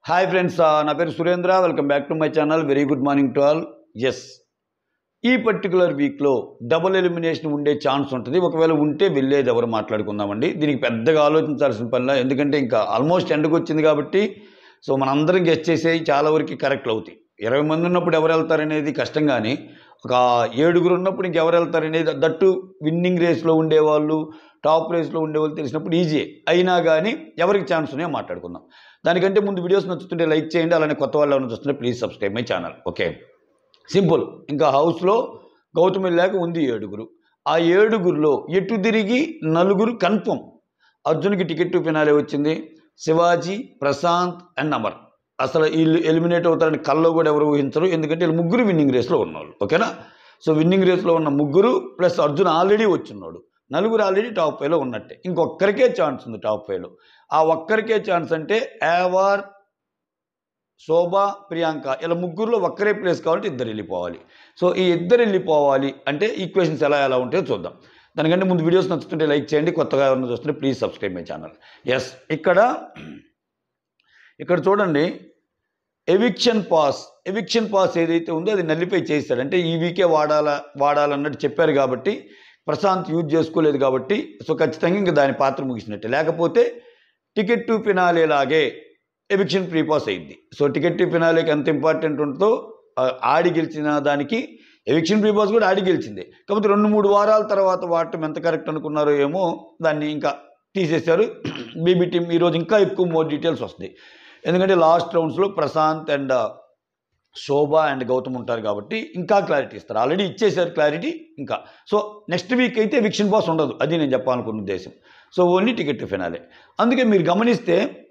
hi friends నా పేరు Surendra welcome back to my channel very good morning to all yes ఈ particular వీక్లో double elimination ఉండే chance ఉంటుంది ఒకవేళ ఉంటే వెళ్ళేది ఎవరు మాట్లాడుకుందామండి దీనికి పెద్దగా ఆలోచించాల్సిన పనిలా ఎందుకంటే ఇంకా ఆల్మోస్ట్ ఎండకు వచ్చింది కాబట్టి సో మనందరం గెస్ట్ చేసేవి చాలా వరకు కరెక్ట్లు అవుతాయి ఇరవై మంది ఉన్నప్పుడు ఎవరు వెళ్తారనేది కష్టం కానీ ఒక ఏడుగురు ఉన్నప్పుడు ఇంకెవరు వెళ్తారనేది దట్టు విన్నింగ్ రేస్లో ఉండేవాళ్ళు టాప్ రేస్లో ఉండేవాళ్ళు తెలిసినప్పుడు ఈజీ అయినా కానీ ఎవరికి ఛాన్స్ ఉన్నాయో మాట్లాడుకుందాం దానికంటే ముందు వీడియోస్ నచ్చుతుంటే లైక్ చేయండి అలానే కొత్త వాళ్ళు ఎవరైనా చూస్తుంటే please subscribe my channel okay simple ఇంకా హౌస్లో గౌతమ్ వెళ్ళాక ఉంది ఏడుగురు ఆ ఏడుగురిలో ఎటు తిరిగి నలుగురు కన్ఫర్మ్ అర్జున్కి టికెట్ ఫినాలే వచ్చింది శివాజీ ప్రశాంత్ అండ్ అమర్ అసలు వీళ్ళు ఎలిమినేట్ అవుతారని కల్లో కూడా ఎవరు ఊహించరు ఎందుకంటే వీళ్ళు ముగ్గురు విన్నింగ్ రేస్లో ఉన్నవాళ్ళు ఓకేనా సో విన్నింగ్ రేస్లో ఉన్న ముగ్గురు ప్లస్ అర్జున్ ఆల్రెడీ వచ్చిన్నాడు నలుగురు ఆల్రెడీ టాప్ ఫైవ్లో ఉన్నట్టే ఇంకొక్కరికే ఛాన్స్ ఉంది టాప్ ఫైవ్లో ఆ ఒక్కరికే ఛాన్స్ అంటే యావార్ శోభ ప్రియాంక ఇలా ముగ్గురులో ఒక్కరే ప్లేస్ కావాలంటే ఇద్దరు వెళ్ళిపోవాలి సో ఈ ఇద్దరు వెళ్ళిపోవాలి అంటే ఈక్వేషన్స్ ఎలా ఎలా ఉంటాయో చూద్దాం దానికంటే ముందు వీడియోస్ నచ్చుతుంటే లైక్ చేయండి కొత్తగా ఎవరైనా చూస్తుంటే please subscribe my channel yes ఇక్కడ ఇక్కడ చూడండి ఎవిక్షన్ పాస్ ఎవిక్షన్ పాస్ ఏదైతే ఉందో అది నల్లిపై చేస్తాడు అంటే ఈ వీకే వాడాలా వాడాలన్నట్టు చెప్పారు కాబట్టి ప్రశాంత్ యూజ్ చేసుకోలేదు కాబట్టి సో ఖచ్చితంగా ఇంకా దాని పాత్ర ముగిసినట్టే లేకపోతే టికెట్ టు ఫినాలేలాగే ఎవిక్షన్ ప్రీ పాస్ అయింది సో టికెట్ టు ఫినాలేకి ఎంత ఇంపార్టెంట్ ఉంటుందో ఆ, ఆడి గెలిచిన దానికి ఎవిక్షన్ ప్రీ పాస్ కూడా ఆడి గెలిచింది కాకపోతే రెండు మూడు వారాల తర్వాత వాడటం ఎంత కరెక్ట్ అనుకున్నారో ఏమో దాన్ని ఇంకా తీసేశారు బీబీ టీం ఈరోజు ఇంకా ఎక్కువ మోర్ డీటెయిల్స్ వస్తాయి ఎందుకంటే లాస్ట్ రౌండ్స్లో ప్రశాంత్ అండ్ శోభ అండ్ గౌతమ్ ఉంటారు కాబట్టి ఇంకా క్లారిటీ ఇస్తారు ఆల్రెడీ ఇచ్చేసారు క్లారిటీ ఇంకా సో నెక్స్ట్ వీక్ అయితే విక్షన్ బాస్ ఉండదు అది నేను చెప్పాలనుకున్న ఉద్దేశం సో ఓన్లీ టికెట్ ఫినాలే అందుకే మీరు గమనిస్తే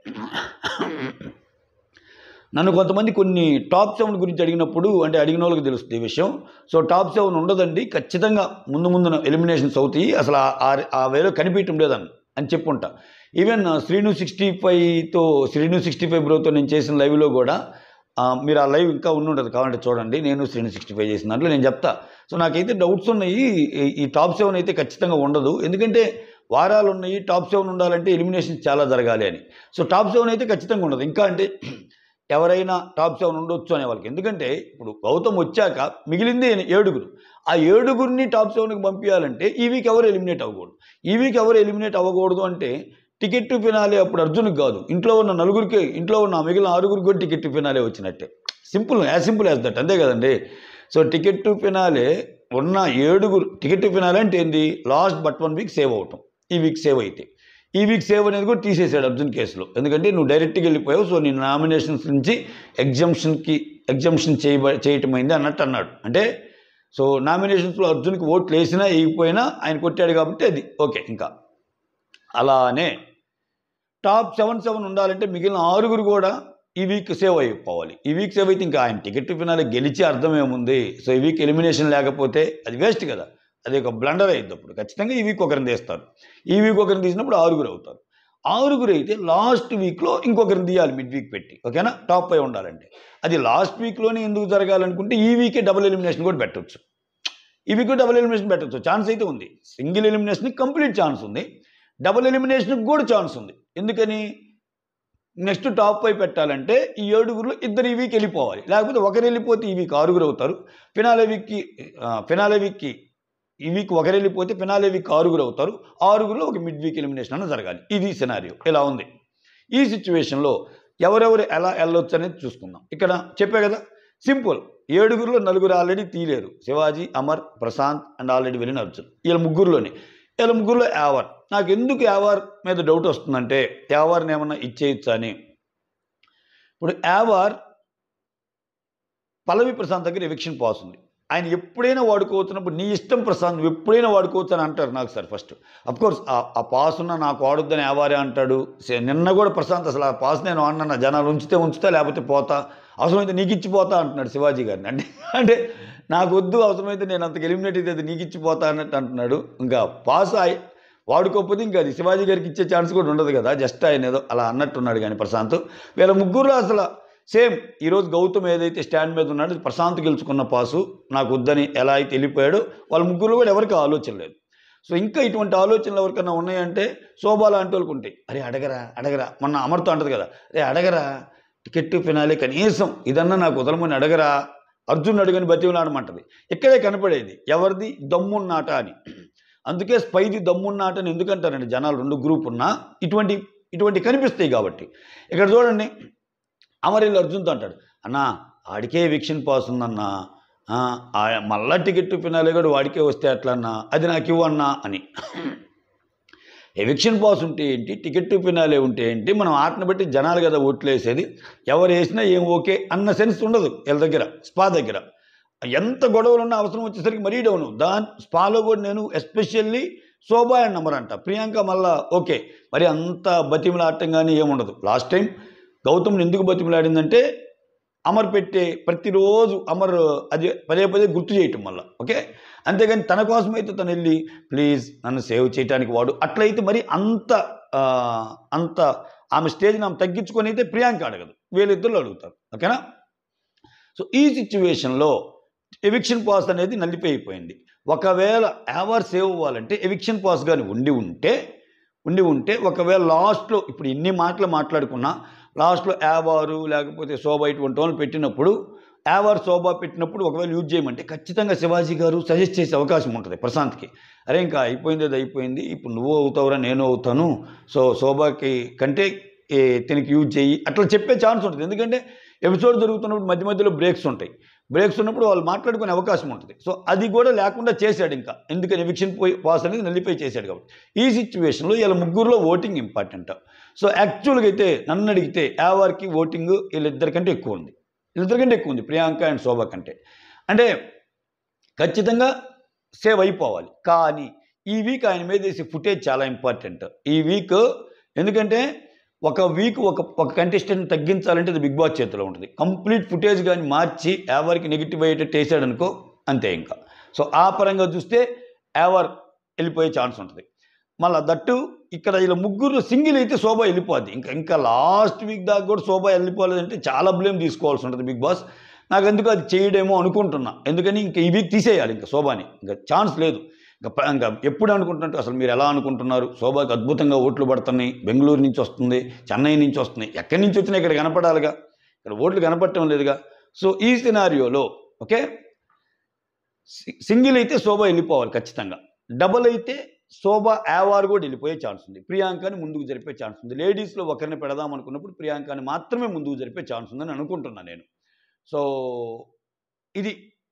నన్ను కొంతమంది కొన్ని టాప్ సెవెన్ గురించి అడిగినప్పుడు అంటే అడిగిన వాళ్ళకి తెలుస్తుంది ఈ విషయం సో టాప్ సెవెన్ ఉండదండి ఖచ్చితంగా ముందు ముందు ఎలిమినేషన్స్ అవుతాయి అసలు ఆ- ఆ- ఆ వేలో కనిపించడం లేదని అని చెప్పుంటా ఈవెన్ శ్రీను సిక్స్టీ ఫైవ్తో శ్రీను సిక్స్టీ ఫైవ్ బ్రోతో నేను చేసిన లైవ్లో కూడా ఆ, మీరు ఆ లైవ్ ఇంకా ఉండి ఉండదు కావాలంటే చూడండి నేను శ్రీను సిక్స్టీ ఫైవ్ చేసిన దాంట్లో నేను చెప్తా సో నాకైతే డౌట్స్ ఉన్నాయి ఈ- ఈ టాప్ సెవెన్ అయితే ఖచ్చితంగా ఉండదు ఎందుకంటే వారాలు ఉన్నాయి టాప్ సెవెన్ ఉండాలంటే ఎలిమినేషన్ చాలా జరగాలి అని సో టాప్ సెవెన్ అయితే ఖచ్చితంగా ఉండదు ఇంకా అంటే ఎవరైనా టాప్ సెవెన్ ఉండొచ్చు అనే వాళ్ళకి ఎందుకంటే ఇప్పుడు గౌతమ్ వచ్చాక మిగిలింది ఏడుగురు ఆ ఏడుగురిని టాప్ సెవెన్కి పంపించాలంటే ఈ వీక్ ఎవరు ఎలిమినేట్ అవ్వకూడదు ఈ వీక్ ఎవరు ఎలిమినేట్ అవ్వకూడదు అంటే టికెట్ ఫినాలే అప్పుడు అర్జున్కి కాదు ఇంట్లో ఉన్న నలుగురికి ఇంట్లో ఉన్న మిగిలిన ఆరుగురికి కూడా టికెట్ ఫినాలే వచ్చినట్టే simple as simple as that అంతే కదండి సో టికెట్ టు ఫినాలే ఉన్న ఏడుగురు టికెట్ ఫినాలే అంటే ఏంది last but one week save అవటం ఈ వీక్ సేవ్ అయితే ఈ వీక్ సేవ్ అనేది కూడా తీసేసాడు అర్జున్ కేసులో ఎందుకంటే నువ్వు డైరెక్ట్గా వెళ్ళిపోయావు సో నీ నామినేషన్స్ నుంచి ఎగ్జంప్షన్కి ఎగ్జంప్షన్ చేయ చేయటం అయింది అన్నట్టు అన్నాడు అంటే సో నామినేషన్స్లో అర్జున్కి ఓట్లు వేసినా వేయకపోయినా ఆయన కొట్టాడు కాబట్టి అది ఓకే ఇంకా అలానే టాప్ సెవెన్ సెవెన్ ఉండాలంటే మిగిలిన ఆరుగురు కూడా ఈ వీక్ సేవ్ అయిపోవాలి ఈ వీక్ సేవ్ అయితే ఇంకా ఆయన టికెట్ ఫినాలే గెలిచి అర్థం ఏముంది సో ఈ వీక్ ఎలిమినేషన్ లేకపోతే అది వేస్ట్ కదా అది ఒక బ్లండర్ అయ్యింది అప్పుడు ఖచ్చితంగా ఈ వీక్ ఒకరిని తీస్తారు ఈ వీక్ ఒకరిని తీసినప్పుడు ఆరుగురు అవుతారు ఆరుగురు అయితే లాస్ట్ వీక్లో ఇంకొకరిని తీయాలి మిడ్ వీక్ పెట్టి ఓకేనా టాప్ ఫైవ్ ఉండాలంటే అది లాస్ట్ వీక్లోనే ఎందుకు జరగాలనుకుంటే ఈ వీకే డబుల్ ఎలిమినేషన్ కూడా పెట్టవచ్చు ఈ వీక్ డబుల్ ఎలిమినేషన్ పెట్టచ్చు ఛాన్స్ అయితే ఉంది సింగిల్ ఎలిమినేషన్కి కంప్లీట్ ఛాన్స్ ఉంది డబుల్ ఎలిమినేషన్కి కూడా ఛాన్స్ ఉంది ఎందుకని నెక్స్ట్ టాప్ ఫైవ్ పెట్టాలంటే ఈ ఏడుగురులో ఇద్దరు ఈ వీక్ వెళ్ళిపోవాలి లేకపోతే ఒకరు వెళ్ళిపోతే ఈ వీక్ ఆరుగురు అవుతారు ఫినాలే వీక్కి ఆ, ఫినాలే వీక్కి ఈ వీక్ ఒకరు వెళ్ళిపోతే ఫినాలే వీక్ ఆరుగురు అవుతారు ఆరుగురులో ఒక మిడ్ వీక్ ఎలిమినేషన్ అన్న జరగాలి ఇది సినారియో ఇలా ఉంది ఈ సిచ్యువేషన్లో ఎవరెవరు ఎలా వెళ్ళొచ్చు అనేది చూసుకుందాం ఇక్కడ చెప్పే కదా సింపుల్ ఏడుగురులో నలుగురు ఆల్రెడీ తీలేరు శివాజీ అమర్ ప్రశాంత్ అండ్ ఆల్రెడీ వెళ్ళిన అర్జున్ వీళ్ళ ముగ్గురులోనే వీళ్ళ ముగ్గురులో యావర్ నాకు ఎందుకు యావర్ మీద డౌట్ వస్తుందంటే యావర్ని ఏమన్నా ఇచ్చేయచ్చా అని ఇప్పుడు యావర్ పల్లవి ప్రశాంత్ దగ్గర ఎవిక్షన్ పాస్ ఉంది ఆయన ఎప్పుడైనా వాడుకోవచ్చినప్పుడు నీ ఇష్టం ప్రశాంత్ నువ్వు ఎప్పుడైనా వాడుకోవచ్చు అని అంటారు నాకు సార్ ఫస్ట్ అఫ్ కోర్స్ ఆ పాస్ ఉన్న నాకు వాడొద్దని యావారే అంటాడు సే- నిన్న కూడా ప్రశాంత్ అసలు ఆ పాస్ నేను వాడినా జనాలు ఉంచితే ఉంచుతా లేకపోతే పోతా అవసరమైతే నీకు ఇచ్చిపోతా అంటున్నాడు శివాజీ గారిని అంటే అంటే నాకు వద్దు అవసరమైతే నేను అంతకు ఎలిమినేట్ అయితే అది నీకు ఇచ్చిపోతా అన్నట్టు అంటున్నాడు ఇంకా పాస్ అయి వాడుకోకపోతే ఇంకా అది శివాజీ గారికి ఇచ్చే ఛాన్స్ కూడా ఉండదు కదా జస్ట్ ఆయన ఏదో అలా అన్నట్టున్నాడు కానీ ప్రశాంత్ వీళ్ళ ముగ్గురు అసలు సేమ్ ఈరోజు గౌతమ్ ఏదైతే స్టాండ్ మీద ఉన్నాడో అది ప్రశాంత్ గెలుచుకున్న పాసు నాకు వద్దని ఎలా అయితే వెళ్ళిపోయాడో వాళ్ళ ముగ్గురు కూడా ఎవరికి ఆలోచన లేదు సో ఇంకా ఇటువంటి ఆలోచనలు ఎవరికైనా ఉన్నాయంటే శోభా లాంటి వాళ్ళకి ఉంటాయి అరే అడగరా అడగరా మొన్న అమర్తో అంటది కదా అరే అడగరా టికెట్ ఫినాలే కనీసం ఇదన్నా నాకు వదలమని అడగరా అర్జున్ అడుగని బతిమలాడమంటది ఇక్కడే కనపడేది ఎవరిది దమ్మున్నాట అని అందుకే స్పైది దమ్మున్నాట అని ఎందుకంటారండి జనాలు రెండు గ్రూప్ ఉన్నా ఇటువంటి ఇటువంటి కనిపిస్తాయి కాబట్టి ఇక్కడ చూడండి అమరిల్లు అర్జున్తో అంటాడు అన్నా ఆడికే విక్షన్ పాస్ ఉందన్నా ఆ, ఆ మళ్ళా టికెట్ ఫినాలే కూడా వాడికే వస్తే ఎట్లా అన్నా అది నాకు ఇవ్వన్నా అని ఎవిక్షన్ పాస్ ఉంటే ఏంటి టికెట్ ఫినాలే ఉంటే ఏంటి మనం ఆటను బట్టి జనాలు కదా ఓట్లు వేసేది ఎవరు వేసినా ఏం ఓకే అన్న సెన్స్ ఉండదు వీళ్ళ దగ్గర స్పా దగ్గర ఎంత గొడవలు ఉన్నా అవసరం వచ్చేసరికి మరీ డౌన్ దాని స్పాలో కూడా నేను ఎస్పెషల్లీ శోభా అండ్ నంబర్ అంట ప్రియాంక మళ్ళా ఓకే మరి అంత బతిమలాడటం కానీ ఏముండదు లాస్ట్ టైం గౌతమ్ని ఎందుకు బతిమలాడిందంటే అమర్ పెట్టే ప్రతిరోజు అమర్ అది పదే పదే గుర్తు చేయటం వల్ల ఓకే అంతేగాని తన కోసం అయితే తను వెళ్ళి ప్లీజ్ నన్ను సేవ్ చేయడానికి వాడు అట్లయితే మరి అంత ఆ, అంత ఆమె స్టేజ్ని ఆమె తగ్గించుకొని అయితే ప్రియాంక అడగదు వీళ్ళిద్దరు అడుగుతారు ఓకేనా సో ఈ సిచ్యువేషన్లో ఎవిక్షన్ పాస్ అనేది నల్లిపోయిపోయింది ఒకవేళ యావర్ సేవ్ అవ్వాలంటే ఎవిక్షన్ పాస్ కానీ ఉండి ఉంటే ఉండి ఉంటే ఒకవేళ లాస్ట్లో ఇప్పుడు ఇన్ని మాటలు మాట్లాడుకున్నా లాస్ట్లో యావారు లేకపోతే శోభ ఇటువంటి వాళ్ళు పెట్టినప్పుడు యావార్ శోభ పెట్టినప్పుడు ఒకవేళ యూజ్ చేయమంటే ఖచ్చితంగా శివాజీ గారు సజెస్ట్ చేసే అవకాశం ఉంటుంది ప్రశాంత్కి అరే ఇంకా అయిపోయింది అది అయిపోయింది ఇప్పుడు నువ్వు అవుతావురా నేను అవుతాను సో శోభకి కంటే ఏ, దీనికి యూజ్ చేయి అట్లా చెప్పే ఛాన్స్ ఉంటుంది ఎందుకంటే ఎపిసోడ్ జరుగుతున్నప్పుడు మధ్య మధ్యలో బ్రేక్స్ ఉంటాయి బ్రేక్స్ ఉన్నప్పుడు వాళ్ళు మాట్లాడుకునే అవకాశం ఉంటుంది సో అది కూడా లేకుండా చేశాడు ఇంకా ఎందుకని ఎవిక్షన్ పోయి పాస్ అనేది నల్లిపోయి చేశాడు కాబట్టి ఈ సిచ్యువేషన్లో వీళ్ళ ముగ్గురులో ఓటింగ్ ఇంపార్టెంట్ సో యాక్చువల్గా అయితే నన్ను అడిగితే యావార్కి ఓటింగ్ వీళ్ళిద్దరికంటే ఎక్కువ ఉంది వీళ్ళిద్దరికంటే ఎక్కువ ఉంది ప్రియాంక అండ్ శోభ కంటే అంటే ఖచ్చితంగా సేవ్ అయిపోవాలి కానీ ఈ వీక్ ఆయన మీద వేసే ఫుటేజ్ చాలా ఇంపార్టెంట్ ఈ వీక్ ఎందుకంటే ఒక వీక్ ఒక ఒక కంటెస్టెంట్ తగ్గించాలంటే అది బిగ్ బాస్ చేతిలో ఉంటుంది కంప్లీట్ ఫుటేజ్ కానీ మార్చి ఎవరికి నెగిటివ్ అయ్యేటట్టు వేసాడు అనుకో అంతే ఇంకా సో ఆ పరంగా చూస్తే ఎవర్ వెళ్ళిపోయే ఛాన్స్ ఉంటుంది మళ్ళీ దట్టు ఇక్కడ ఇలా ముగ్గురు సింగిల్ అయితే శోభ వెళ్ళిపోద్ది ఇంకా ఇంకా లాస్ట్ వీక్ దాకా కూడా శోభ వెళ్ళిపోలేదంటే చాలా బ్లేమ్ తీసుకోవాల్సి ఉంటుంది బిగ్ బాస్ నాకు ఎందుకు అది చేయడేమో అనుకుంటున్నా ఎందుకని ఇంకా ఈ వీక్ తీసేయాలి ఇంకా శోభాని ఇంకా ఛాన్స్ లేదు ఇంకా ప- ఇంకా ఎప్పుడు అనుకుంటున్నట్టు అసలు మీరు ఎలా అనుకుంటున్నారు శోభాకి అద్భుతంగా ఓట్లు పడుతున్నాయి బెంగళూరు నుంచి వస్తుంది చెన్నై నుంచి వస్తున్నాయి ఎక్కడి నుంచి వచ్చినా ఇక్కడ కనపడాలిగా ఇక్కడ ఓట్లు కనపడటం లేదుగా సో ఈ సినారియోలో ఓకే సి- సింగిల్ అయితే శోభ వెళ్ళిపోవాలి ఖచ్చితంగా డబుల్ అయితే శోభ యావార్ కూడా వెళ్ళిపోయే ఛాన్స్ ఉంది ప్రియాంకని ముందుకు జరిపే ఛాన్స్ ఉంది లేడీస్లో ఒకరిని పెడదాం అనుకున్నప్పుడు ప్రియాంకని మాత్రమే ముందుకు జరిపే ఛాన్స్ ఉందని అనుకుంటున్నాను నేను సో ఇది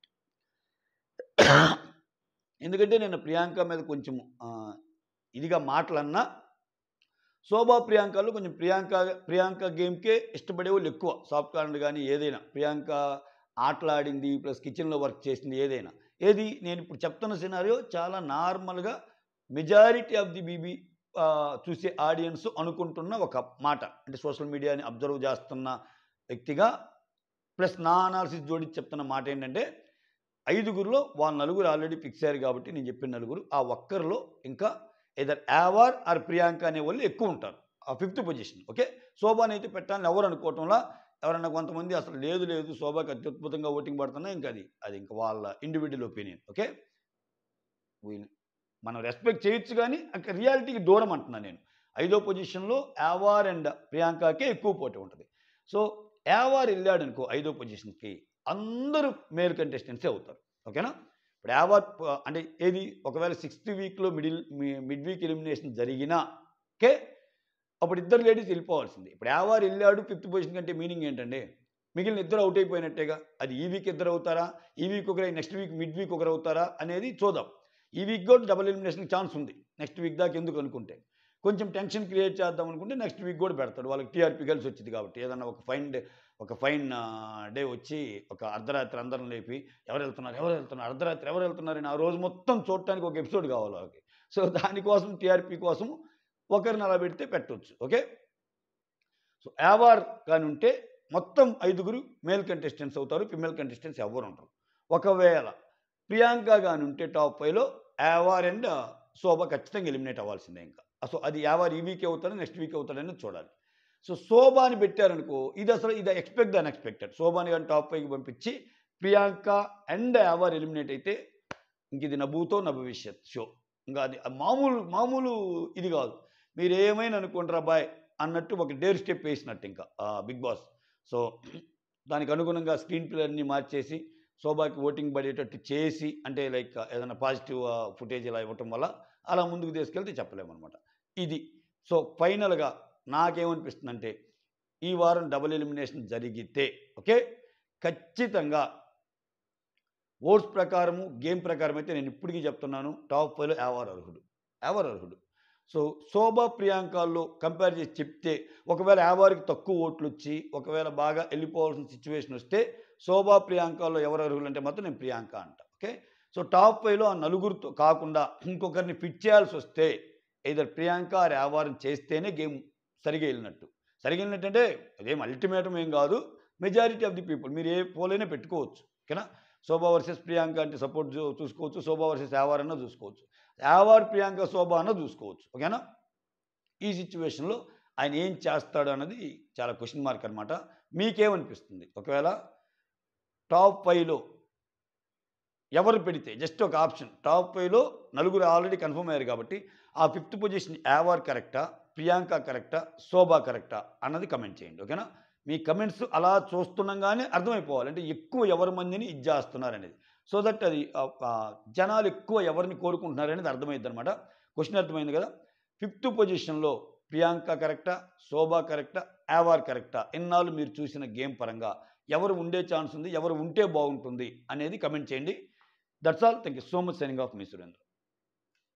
ఎందుకంటే నేను ప్రియాంక మీద కొంచెం ఆ, ఇదిగా మాటలన్నా శోభా ప్రియాంకలో కొంచెం ప్రియాంక ప్రియాంక గేమ్కే ఇష్టపడే వాళ్ళు ఎక్కువ సాఫ్ట్ కార్నర్ కానీ ఏదైనా ప్రియాంక ఆటలాడింది ప్లస్ కిచెన్లో వర్క్ చేసింది ఏదైనా ఏది నేను ఇప్పుడు చెప్తున్న సినారియో చాలా నార్మల్గా మెజారిటీ ఆఫ్ ది బీబీ చూసే ఆడియన్స్ అనుకుంటున్న ఒక మాట అంటే సోషల్ మీడియాని అబ్జర్వ్ చేస్తున్న వ్యక్తిగా ప్లస్ నా అనాలిసిస్ జోడించి చెప్తున్న మాట ఏంటంటే ఐదుగురులో వాళ్ళ నలుగురు ఆల్రెడీ ఫిక్స్ అయ్యారు కాబట్టి నేను చెప్పిన నలుగురు ఆ ఒక్కరిలో ఇంకా ఏదర్ యావార్ ఆర్ ప్రియాంక అనే వాళ్ళు ఎక్కువ ఉంటారు ఆ ఫిఫ్త్ పొజిషన్ ఓకే శోభాని అయితే పెట్టాలని ఎవరు అనుకోవటంలో ఎవరన్నా కొంతమంది అసలు లేదు లేదు శోభాకి అత్యద్భుతంగా ఓటింగ్ పడుతున్నా ఇంకా అది అది ఇంకా వాళ్ళ ఇండివిజువల్ ఒపీనియన్ ఓకే వీళ్ళు మనం రెస్పెక్ట్ చేయొచ్చు కానీ అక్కడ రియాలిటీకి దూరం అంటున్నాను నేను ఐదో పొజిషన్లో యావార్ అండ్ ప్రియాంకకే ఎక్కువ పోటీ ఉంటుంది సో యావార్ వెళ్ళాడు అనుకో ఐదో పొజిషన్కి అందరూ మేల్ కంటెస్టెంట్సే అవుతారు ఓకేనా ఇప్పుడు యావార్ ప- అంటే ఏది ఒకవేళ సిక్స్త్ వీక్లో మిడిల్ మిడ్ వీక్ ఎలిమినేషన్ జరిగినా ఓకే అప్పుడు ఇద్దరు లేడీస్ వెళ్ళిపోవాల్సింది ఇప్పుడు యావార్ వెళ్ళాడు ఫిఫ్త్ పొజిషన్ కంటే మీనింగ్ ఏంటంటే మిగిలిన ఇద్దరు అవుట్ అయిపోయినట్టేగా అది ఈ వీక్ ఇద్దరు అవుతారా ఈ వీక్ ఒకరు నెక్స్ట్ వీక్ మిడ్ వీక్ ఒకరు అవుతారా అనేది చూద్దాం ఈ వీక్ కూడా డబుల్ ఎలిమినేషన్ ఛాన్స్ ఉంది నెక్స్ట్ వీక్ దాకా ఎందుకు అనుకుంటే కొంచెం టెన్షన్ క్రియేట్ చేద్దాం అనుకుంటే నెక్స్ట్ వీక్ కూడా పెడతాడు వాళ్ళకి టీఆర్పీ కలిసి వచ్చింది కాబట్టి ఏదన్నా ఒక ఫైన్ డే ఒక ఫైన్ డే వచ్చి ఒక అర్ధరాత్రి అందరం లేపి ఎవరు వెళ్తున్నారు ఎవరు వెళ్తున్నారు అర్ధరాత్రి ఎవరు వెళ్తున్నారని ఆ రోజు మొత్తం చూడటానికి ఒక ఎపిసోడ్ కావాలి వాళ్ళకి సో దానికోసం టీఆర్పీ కోసం ఒకరిని అలా పెడితే పెట్టవచ్చు ఓకే సో యావార్ కానీ ఉంటే మొత్తం ఐదుగురు మేల్ కంటెస్టెంట్స్ అవుతారు ఫిమేల్ కంటెస్టెంట్స్ ఎవరు ఉంటారు ఒకవేళ ప్రియాంక కానీ ఉంటే టాప్ ఫైవ్లో యావార్ అండ్ శోభ ఖచ్చితంగా ఎలిమినేట్ అవ్వాల్సిందే ఇంకా సో అది యావార్ ఈ వీక్ అవుతాడు నెక్స్ట్ వీక్ అవుతాడని చూడాలి సో శోభాని పెట్టారనుకో ఇది అసలు ఇది ఎక్స్పెక్ట్ ద అన్ఎక్స్పెక్టెడ్ శోభాని కానీ టాప్ ఫైవ్కి పంపించి ప్రియాంక అండ్ యావార్ ఎలిమినేట్ అయితే ఇంక ఇది నవ్వుతో నా భవిష్యత్ షో ఇంకా అది మామూలు మామూలు ఇది కాదు మీరు ఏమైనా అనుకుంటారా బాయ్ అన్నట్టు ఒక డేర్ స్టెప్ వేసినట్టు ఇంకా బిగ్ బాస్ సో దానికి అనుగుణంగా స్క్రీన్ ప్లేని మార్చేసి శోభాకి ఓటింగ్ పడేటట్టు చేసి అంటే లైక్ ఏదైనా పాజిటివ్ ఫుటేజ్ ఇలా ఇవ్వటం వల్ల అలా ముందుకు తీసుకెళ్తే చెప్పలేమన్నమాట ఇది సో ఫైనల్గా నాకేమనిపిస్తుందంటే ఈ వారం డబుల్ ఎలిమినేషన్ జరిగితే ఓకే ఖచ్చితంగా ఓట్స్ ప్రకారము గేమ్ ప్రకారం అయితే నేను ఇప్పటికీ చెప్తున్నాను టాప్ ఫైవ్లో ఎవరు అర్హుడు ఎవరు అర్హుడు సో శోభా ప్రియాంకల్లో కంపేర్ చేసి చెప్తే ఒకవేళ యావారికి తక్కువ ఓట్లు వచ్చి ఒకవేళ బాగా వెళ్ళిపోవాల్సిన సిచ్యువేషన్ వస్తే శోభా ప్రియాంకల్లో ఎవరు అర్హులు అంటే మాత్రం నేను ప్రియాంక అంట ఓకే సో టాప్ ఫైవ్లో ఆ నలుగురితో కాకుండా ఇంకొకరిని ఫిట్ చేయాల్సి వస్తే ఇద్దరు ప్రియాంక ఆర్ యావారిని చేస్తేనే గేమ్ సరిగా వెళ్ళినట్టు సరిగా వెళ్ళినట్టు అంటే అదేం అల్టిమేటం ఏం కాదు మెజారిటీ ఆఫ్ ది పీపుల్ మీరు ఏ పోలైనా పెట్టుకోవచ్చు ఓకేనా శోభా వర్సెస్ ప్రియాంక అంటే సపోర్ట్ చూసుకోవచ్చు శోభా వర్సెస్ యావార్ అన్న చూసుకోవచ్చు యావార్ ప్రియాంక శోభా అన్న చూసుకోవచ్చు ఓకేనా ఈ సిచ్యువేషన్లో ఆయన ఏం చేస్తాడు అన్నది చాలా క్వశ్చన్ మార్క్ అనమాట మీకేమనిపిస్తుంది ఒకవేళ టాప్ ఫైవ్లో ఎవరు పెడితే జస్ట్ ఒక ఆప్షన్ టాప్ ఫైవ్లో నలుగురు ఆల్రెడీ కన్ఫర్మ్ అయ్యారు కాబట్టి ఆ ఫిఫ్త్ పొజిషన్ యావార్ కరెక్టా ప్రియాంక కరెక్టా శోభా కరెక్టా అన్నది కమెంట్ చేయండి ఓకేనా మీ కమెంట్స్ అలా చూస్తుండగానే అర్థమైపోవాలి అంటే ఎక్కువ ఎవరి మందిని ఇది చేస్తున్నారు అనేది సో దట్ అది ఆ, ఆ, జనాలు ఎక్కువ ఎవరిని కోరుకుంటున్నారు అనేది అర్థమైంది అనమాట క్వశ్చన్ అర్థమైంది కదా ఫిఫ్త్ పొజిషన్లో ప్రియాంక కరెక్టా శోభా కరెక్టా యావార్ కరెక్టా ఇన్నాళ్ళు మీరు చూసిన గేమ్ పరంగా ఎవరు ఉండే ఛాన్స్ ఉంది ఎవరు ఉంటే బాగుంటుంది అనేది కమెంట్ చేయండి that's all thank you so much signing off మీ సురేంద్ర